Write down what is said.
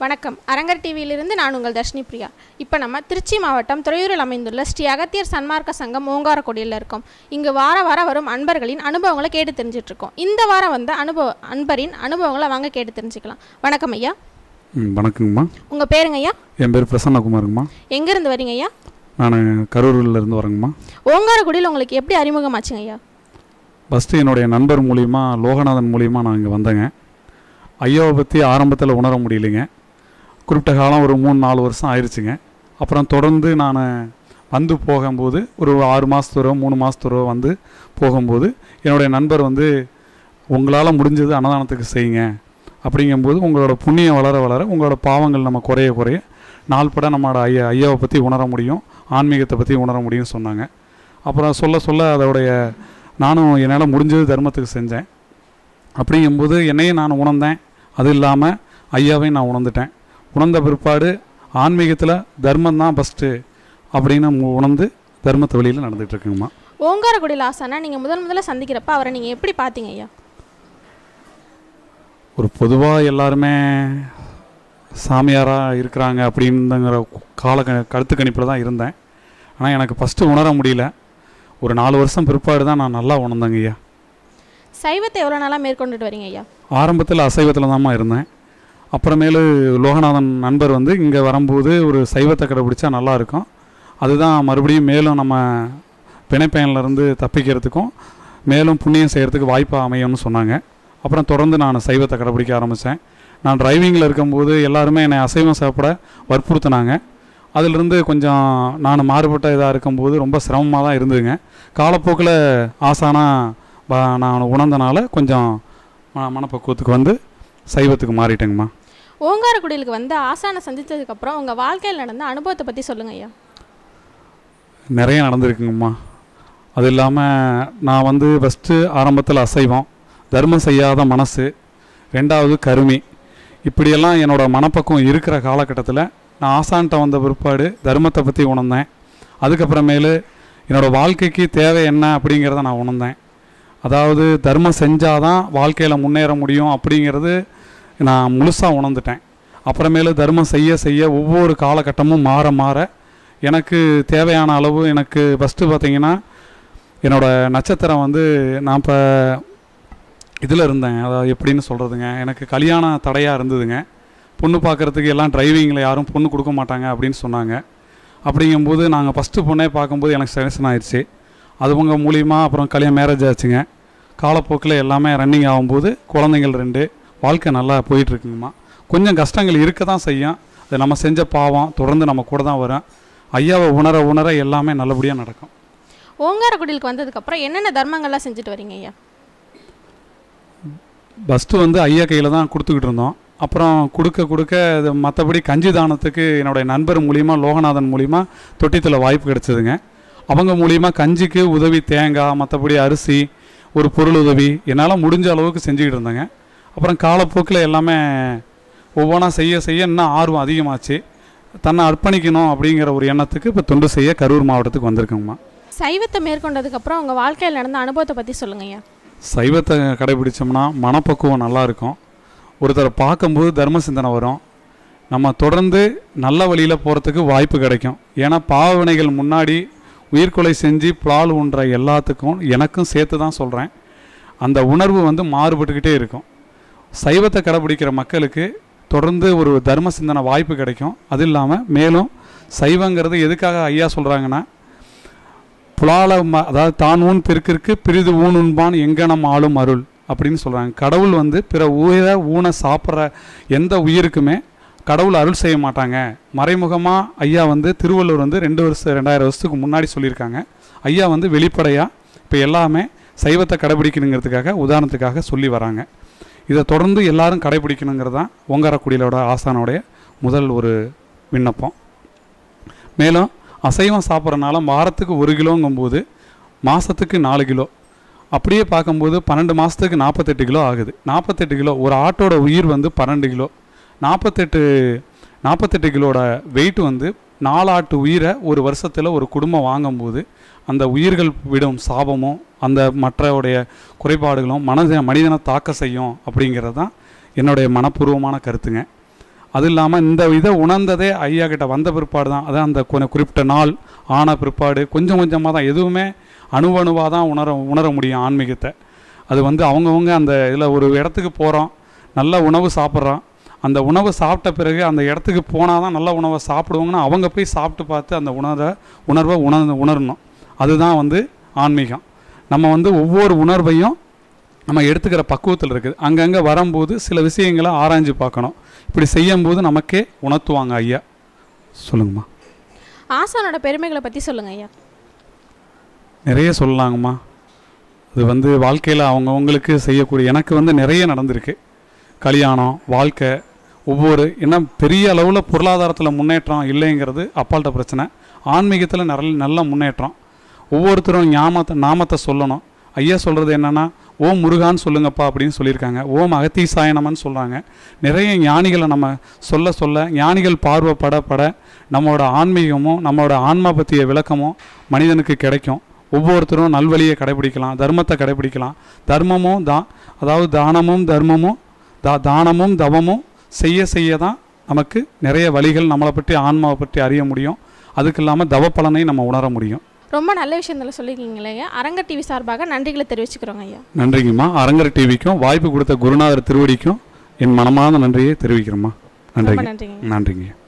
வணக்கம் அரங்கர் டிவியிலிருந்து நான் உங்கள் தர்ஷினி பிரியா இப்போ நம்ம திருச்சி மாவட்டம் துறையூரில் அமைந்துள்ள ஸ்ரீ அகத்தியர் சன்மார்க்க சங்கம் ஓங்காரக்குடியில் இருக்கோம் இங்கு வார வாரம் வரும் அன்பர்களின் அனுபவங்களை கேட்டு தெரிஞ்சுட்டு இருக்கோம் இந்த வாரம் வந்த அனுபவ அன்பரின் அனுபவங்களை வாங்க கேட்டு தெரிஞ்சுக்கலாம் வணக்கம் ஐயா ம் வணக்கங்கம்மா உங்கள் பேருங்க ஐயா என் பேர் பிரசன்னகுமாருங்கம்மா எங்கேருந்து வரீங்க ஐயா நான் கரூரிலிருந்து வரேங்கம்மா ஓங்காரக்குடியில் உங்களுக்கு எப்படி அறிமுகமாச்சுங்க ஐயா ஃபஸ்ட்டு என்னுடைய நண்பர் மூலிமா லோகநாதன் மூலிமா நான் இங்கே வந்தேங்க ஐயாவை பற்றி ஆரம்பத்தில் உணர முடியலைங்க குறிப்பிட்ட காலம் ஒரு மூணு நாலு வருஷம் ஆயிடுச்சுங்க அப்புறம் தொடர்ந்து நான் வந்து போகும்போது ஒரு ஆறு மாதத்துறோ மூணு மாதத்துறோ வந்து போகும்போது என்னுடைய நண்பர் வந்து உங்களால் முடிஞ்சது அன்னதானத்துக்கு செய்யுங்க அப்படிங்கும்போது உங்களோட புண்ணியம் வளர வளர உங்களோட பாவங்கள் நம்ம குறைய குறைய நாள்பட நம்மளோட ஐயா ஐயாவை பற்றி உணர முடியும் ஆன்மீகத்தை பற்றி உணர முடியும்னு சொன்னாங்க அப்புறம் சொல்ல சொல்ல அதோடைய நானும் என்னால் முடிஞ்சது தர்மத்துக்கு செஞ்சேன் அப்படிங்கும்போது என்னையும் நான் உணர்ந்தேன் அது இல்லாமல் ஐயாவையும் நான் உணர்ந்துட்டேன் உணர்ந்த பிற்பாடு ஆன்மீகத்தில் தர்மம் தான் ஃபஸ்ட்டு அப்படின்னு மு- உணர்ந்து தர்மத்து வழியில் நடந்துகிட்டு இருக்குங்கம்மா ஓங்காரக்குடியில் ஆசானா நீங்கள் முதல் முதல்ல சந்திக்கிறப்ப அவரை நீங்கள் எப்படி பார்த்தீங்க ஐயா ஒரு பொதுவாக எல்லாருமே சாமியாராக இருக்கிறாங்க அப்படிங்கிற கால க- கருத்து கணிப்பில் தான் இருந்தேன் ஆனால் எனக்கு ஃபஸ்ட்டு உணர முடியல ஒரு நாலு வருஷம் பிற்பாடு தான் நான் நல்லா உணர்ந்தேங்க ஐயா சைவத்தை எவ்வளோ நாளாக மேற்கொண்டுட்டு வரீங்க ஐயா ஆரம்பத்தில் அசைவத்தில் தான்மா இருந்தேன் அப்புறமேலு லோகநாதன் நண்பர் வந்து இங்கே வரும்போது ஒரு சைவத்தை கடைபிடிச்சா நல்லா இருக்கும் அதுதான் மறுபடியும் மேலும் நம்ம பிணைப்பயன்லேருந்து தப்பிக்கிறதுக்கும் மேலும் புண்ணியம் செய்கிறதுக்கு வாய்ப்பாக அமையும்னு சொன்னாங்க அப்புறம் தொடர்ந்து நான் சைவத்தை கடைபிடிக்க ஆரம்பித்தேன் நான் டிரைவிங்கில் இருக்கும்போது எல்லாருமே என்னை அசைவம் சாப்பிட வற்புறுத்தினாங்க அதிலிருந்து கொஞ்சம் நான் மாறுபட்ட இதாக இருக்கும்போது ரொம்ப சிரமமாக தான் இருந்ததுங்க காலப்போக்கில் ஆசானா ப- நான் உணர்ந்தனால கொஞ்சம் ம- மனப்பக்குவத்துக்கு வந்து சைவத்துக்கு மாறிட்டேங்கம்மா ஓங்காரக்குடிலுக்கு வந்து ஆசானை சந்தித்ததுக்கப்புறம் உங்கள் வாழ்க்கையில் நடந்த அனுபவத்தை பற்றி சொல்லுங்க ஐயா நிறைய நடந்திருக்குங்கம்மா அது இல்லாமல் நான் வந்து ஃபஸ்ட்டு ஆரம்பத்தில் அசைவம் தர்மம் செய்யாத மனசு ரெண்டாவது கருமி இப்படியெல்லாம் என்னோட மனப்பக்குவம் இருக்கிற காலகட்டத்தில் நான் ஆசான்கிட்ட வந்த பிற்பாடு தர்மத்தை பற்றி உணர்ந்தேன் அதுக்கப்புறமேலு என்னோட வாழ்க்கைக்கு தேவை என்ன அப்படிங்கிறத நான் உணர்ந்தேன் அதாவது தர்மம் செஞ்சாதான் வாழ்க்கையில் முன்னேற முடியும் அப்படிங்கிறது நான் முழுசாக உணர்ந்துட்டேன் அப்புறமேலு தர்மம் செய்ய செய்ய ஒவ்வொரு காலகட்டமும் மாற மாற எனக்கு தேவையான அளவு எனக்கு ஃபஸ்ட்டு பார்த்தீங்கன்னா என்னோட நட்சத்திரம் வந்து நான் இப்போ இதில் இருந்தேன் அதாவது எப்படின்னு சொல்கிறதுங்க எனக்கு கல்யாண தடையாக இருந்ததுங்க பொண்ணு பார்க்குறதுக்கு எல்லாம் டிரைவிங்கில் யாரும் பொண்ணு கொடுக்க மாட்டாங்க அப்படின்னு சொன்னாங்க அப்படிங்கும்போது நாங்கள் ஃபஸ்ட்டு பொண்ணே பார்க்கும்போது எனக்கு செலெக்ஷன் ஆயிடுச்சு அதுவங்க மூலியமா அப்புறம் கல்யாணம் மேரேஜ் ஆச்சுங்க காலப்போக்கில் எல்லாமே ரன்னிங் ஆகும்போது குழந்தைங்கள் ரெண்டு வாழ்க்கை நல்லா போயிட்டுருக்குங்கம்மா கொஞ்சம் கஷ்டங்கள் இருக்க தான் செய்யும் அது நம்ம செஞ்ச பாவம் தொடர்ந்து நம்ம கூட தான் வரும் ஐயாவை உணர உணர எல்லாமே நல்லபடியாக நடக்கும் ஓங்காரக்குடிலுக்கு வந்ததுக்கப்புறம் என்னென்ன தர்மங்கள்லாம் செஞ்சுட்டு வரீங்க ஐயா ஃபஸ்ட்டு வந்து ஐயா கையில் தான் கொடுத்துக்கிட்டு இருந்தோம் அப்புறம் கொடுக்க கொடுக்க இது மற்றபடி கஞ்சி தானத்துக்கு என்னுடைய நண்பர் மூலிமா லோகநாதன் மூலிமா தொட்டித்தில் வாய்ப்பு கிடைச்சதுங்க அவங்க மூலிமா கஞ்சிக்கு உதவி தேங்காய் மற்றபடி அரிசி ஒரு பொருள் உதவி என்னால் முடிஞ்ச அளவுக்கு செஞ்சுக்கிட்டு இருந்தேங்க அப்புறம் காலப்போக்கில் எல்லாமே ஒவ்வொன்றா செய்ய செய்ய இன்னும் ஆர்வம் அதிகமாச்சு தன்னை அர்ப்பணிக்கணும் அப்படிங்கிற ஒரு எண்ணத்துக்கு இப்போ தொண்டு செய்ய கரூர் மாவட்டத்துக்கு வந்திருக்கோங்கம்மா சைவத்தை மேற்கொண்டதுக்கப்புறம் உங்கள் வாழ்க்கையில் நடந்த அனுபவத்தை பற்றி சொல்லுங்க ஐயா சைவத்தை கடைபிடிச்சோம்னா மனப்பக்குவம் நல்லா இருக்கும் ஒருத்தரை பார்க்கும்போது தர்ம சிந்தனை வரும் நம்ம தொடர்ந்து நல்ல வழியில் போகிறதுக்கு வாய்ப்பு கிடைக்கும் ஏன்னா பாவனைகள் முன்னாடி உயிர்கொலை செஞ்சு புலால் உண்ற எல்லாத்துக்கும் எனக்கும் சேர்த்து தான் சொல்கிறேன் அந்த உணர்வு வந்து மாறுபட்டுக்கிட்டே இருக்கும் சைவத்தை கடைபிடிக்கிற மக்களுக்கு தொடர்ந்து ஒரு தர்ம சிந்தனை வாய்ப்பு கிடைக்கும் அது இல்லாமல் மேலும் சைவங்கிறது எதுக்காக ஐயா சொல்கிறாங்கன்னா புலால ம- அதாவது தான் ஊன் பெருக்கிற்கு பிரிது ஊன் உண்பான் எங்கனம் ஆளும் அருள் அப்படின்னு சொல்கிறாங்க கடவுள் வந்து பிற உயிரை ஊனை சாப்பிட்ற எந்த உயிருக்குமே கடவுள் அருள் செய்ய மாட்டாங்க மறைமுகமாக ஐயா வந்து திருவள்ளுவர் வந்து ரெண்டு வருஷம் ரெண்டாயிரம் வருஷத்துக்கு முன்னாடி சொல்லியிருக்காங்க ஐயா வந்து வெளிப்படையாக இப்போ எல்லாமே சைவத்தை கடைபிடிக்கணுங்கிறதுக்காக உதாரணத்துக்காக சொல்லி வராங்க இதை தொடர்ந்து எல்லாரும் கடைபிடிக்கணுங்கிறது தான் ஓங்காரக்குடியிலோட ஆசானோடைய முதல் ஒரு விண்ணப்பம் மேலும் அசைவம் சாப்பிட்றனால வாரத்துக்கு ஒரு கிலோங்கும்போது மாதத்துக்கு நாலு கிலோ அப்படியே பார்க்கும்போது பன்னெண்டு மாதத்துக்கு நாற்பத்தெட்டு கிலோ ஆகுது நாற்பத்தெட்டு கிலோ ஒரு ஆட்டோட உயிர் வந்து பன்னெண்டு கிலோ நாற்பத்தெட்டு நாற்பத்தெட்டு கிலோட வெயிட் வந்து நாலு ஆட்டு உயிரை ஒரு வருஷத்தில் ஒரு குடும்பம் வாங்கும்போது அந்த உயிர்கள் விடும் சாபமும் அந்த மற்றவுடைய குறைபாடுகளும் மனத மனிதனை தாக்க செய்யும் அப்படிங்கிறது தான் என்னுடைய மனப்பூர்வமான கருத்துங்க அது இல்லாமல் இந்த இதை உணர்ந்ததே ஐயா கிட்ட வந்த பிற்பாடு தான் அதான் அந்த குறி- குறிப்பிட்ட நாள் ஆன பிற்பாடு கொஞ்சம் கொஞ்சமாக தான் எதுவுமே அணுவணுவாக தான் உணர உணர முடியும் ஆன்மீகத்தை அது வந்து அவங்கவுங்க அந்த இதில் ஒரு இடத்துக்கு போகிறோம் நல்ல உணவு சாப்பிட்றோம் அந்த உணவு சாப்பிட்ட பிறகு அந்த இடத்துக்கு போனால் தான் நல்ல உணவை சாப்பிடுவாங்கன்னா அவங்க போய் சாப்பிட்டு பார்த்து அந்த உணரை உணர்வை உணர் உணரணும் அதுதான் வந்து ஆன்மீகம் நம்ம வந்து ஒவ்வொரு உணர்வையும் நம்ம எடுத்துக்கிற பக்குவத்தில் இருக்குது அங்கங்கே வரும்போது சில விஷயங்களை ஆராய்ஞ்சு பார்க்கணும் இப்படி செய்யும்போது நமக்கே உணர்த்துவாங்க ஐயா சொல்லுங்கம்மா ஆசானோட பெருமைகளை பற்றி சொல்லுங்கள் ஐயா நிறைய சொல்லலாங்கம்மா அது வந்து வாழ்க்கையில் அவங்கவுங்களுக்கு செய்யக்கூடிய எனக்கு வந்து நிறைய நடந்திருக்கு கல்யாணம் வாழ்க்கை ஒவ்வொரு என்ன பெரிய அளவில் பொருளாதாரத்தில் முன்னேற்றம் இல்லைங்கிறது அப்பால்ட்ட பிரச்சனை ஆன்மீகத்தில் நிறைய நல்ல முன்னேற்றம் ஒவ்வொருத்தரும் ஞாமத்தை நாமத்தை சொல்லணும் ஐயா சொல்கிறது என்னென்னா ஓம் முருகான்னு சொல்லுங்கப்பா அப்படின்னு சொல்லியிருக்காங்க ஓம் அகத்தீசாயனமன்னு சொல்கிறாங்க நிறைய ஞானிகளை நம்ம சொல்ல சொல்ல ஞானிகள் பார்வைப்பட பட நம்மளோட ஆன்மீகமும் நம்மளோட ஆன்மா பற்றிய விளக்கமும் மனிதனுக்கு கிடைக்கும் ஒவ்வொருத்தரும் நல்வழியை கடைபிடிக்கலாம் தர்மத்தை கடைபிடிக்கலாம் தர்மமும் தா அதாவது தானமும் தர்மமும் தா தானமும் தவமும் செய்ய செய்ய தான் நமக்கு நிறைய வழிகள் நம்மளை பற்றி ஆன்மாவை பற்றி அறிய முடியும் அதுக்கு இல்லாமல் தவ பலனை நம்ம உணர முடியும் ரொம்ப நல்ல விஷயங்களை சொல்லியிருக்கீங்களே ஐயா அரங்க டிவி சார்பாக நன்றிகளை தெரிவிச்சுக்கிறோங்க ஐயா நன்றிங்கம்மா அரங்கர் டிவிக்கும் வாய்ப்பு கொடுத்த குருநாதர் திருவடிக்கும் என் மனமார்ந்த நன்றியை தெரிவிக்கிறேம்மா ரொம்ப நன்றிங்க நன்றிங்க நன்றிங்க